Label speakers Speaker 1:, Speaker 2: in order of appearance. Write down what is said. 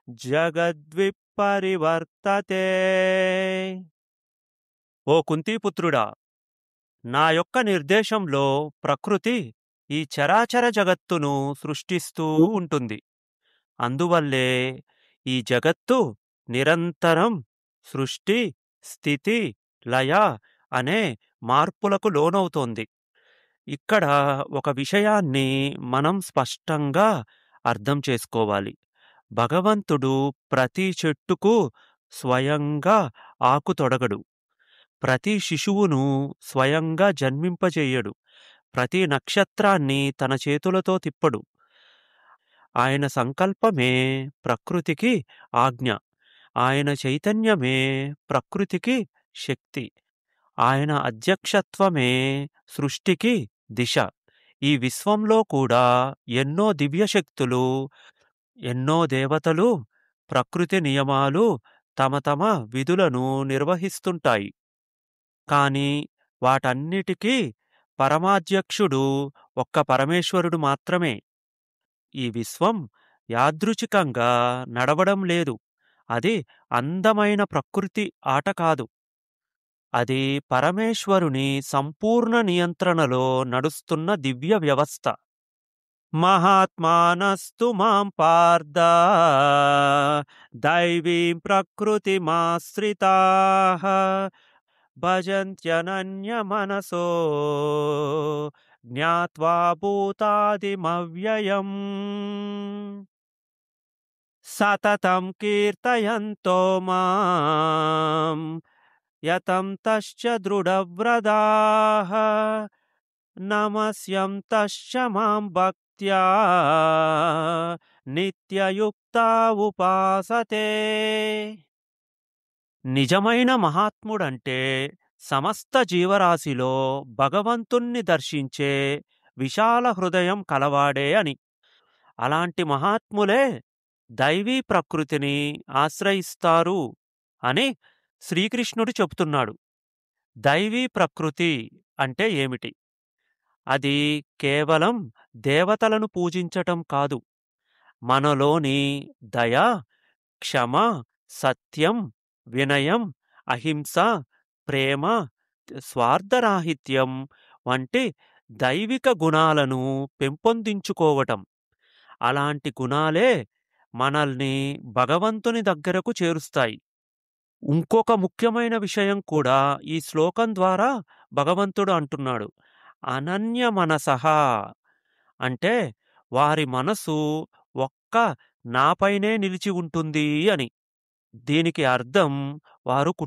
Speaker 1: జగద్విపరివర్తతే ఓ కుంతీపుత్రుడా నా యొక్క నిర్దేశంలో ప్రకృతి ఈ చరాచర జగత్తును సృష్టిస్తూ ఉంటుంది అందువల్లే ఈ జగత్తు నిరంతరం సృష్టి స్థితి లయ అనే మార్పులకు లోనవుతోంది ఇక్కడ ఒక విషయాన్ని మనం స్పష్టంగా అర్థం చేసుకోవాలి భగవంతుడు ప్రతి చెట్టుకు స్వయంగా ఆకు తొడగడు ప్రతి శిశువును స్వయంగా జన్మింపజేయడు ప్రతి నక్షత్రాన్ని తన చేతులతో తిప్పడు ఆయన సంకల్పమే ప్రకృతికి ఆజ్ఞ ఆయన చైతన్యమే ప్రకృతికి శక్తి ఆయన అధ్యక్షత్వమే సృష్టికి దిశ ఈ విశ్వంలో కూడా ఎన్నో దివ్యశక్తులు ఎన్నో దేవతలు ప్రకృతి నియమాలు తమ తమ విధులను నిర్వహిస్తుంటాయి కాని వాటన్నిటికీ పరమాధ్యక్షుడు ఒక్క పరమేశ్వరుడు మాత్రమే ఈ విశ్వం యాదృచ్ఛికంగా నడవడం లేదు అది అందమైన ప్రకృతి ఆట కాదు అది పరమేశ్వరుని సంపూర్ణ నియంత్రణలో నడుస్తున్న దివ్య వ్యవస్థ మహాత్మానస్తు మాం పార్థ దైవీం ప్రకృతిమాశ్రితా భజంత్యనన్య మనసో జ్ఞాత్వా భూతాదిమవ్యయం సతతం కీర్తయంతో మాం యతం తశ్చ దృఢవ్రదాః నమస్యం తశ్చ మాం భక్త్యా నిత్యయుక్తా ఉపాసతే నిజమైన మహాత్ముడంటే సమస్త జీవరాశిలో భగవంతుణ్ణి దర్శించే విశాల హృదయం కలవాడే అని అలాంటి మహాత్ములే దైవీ ప్రకృతిని ఆశ్రయిస్తారు అని శ్రీకృష్ణుడు చెబుతున్నాడు దైవీ ప్రకృతి అంటే ఏమిటి అది కేవలం దేవతలను పూజించటం కాదు మనలోని దయ క్షమ సత్యం వినయం అహింస ప్రేమ స్వార్థరాహిత్యం వంటి దైవిక గుణాలను పెంపొందించుకోవటం అలాంటి గుణాలే మనల్ని భగవంతుని దగ్గరకు చేరుస్తాయి ఇంకొక ముఖ్యమైన విషయం కూడా ఈ శ్లోకం ద్వారా భగవంతుడు అంటున్నాడు అనన్య మనసహ అంటే వారి మనసు ఒక్క నాపైనే నిలిచి ఉంటుంది అని దీనికి అర్థం వారు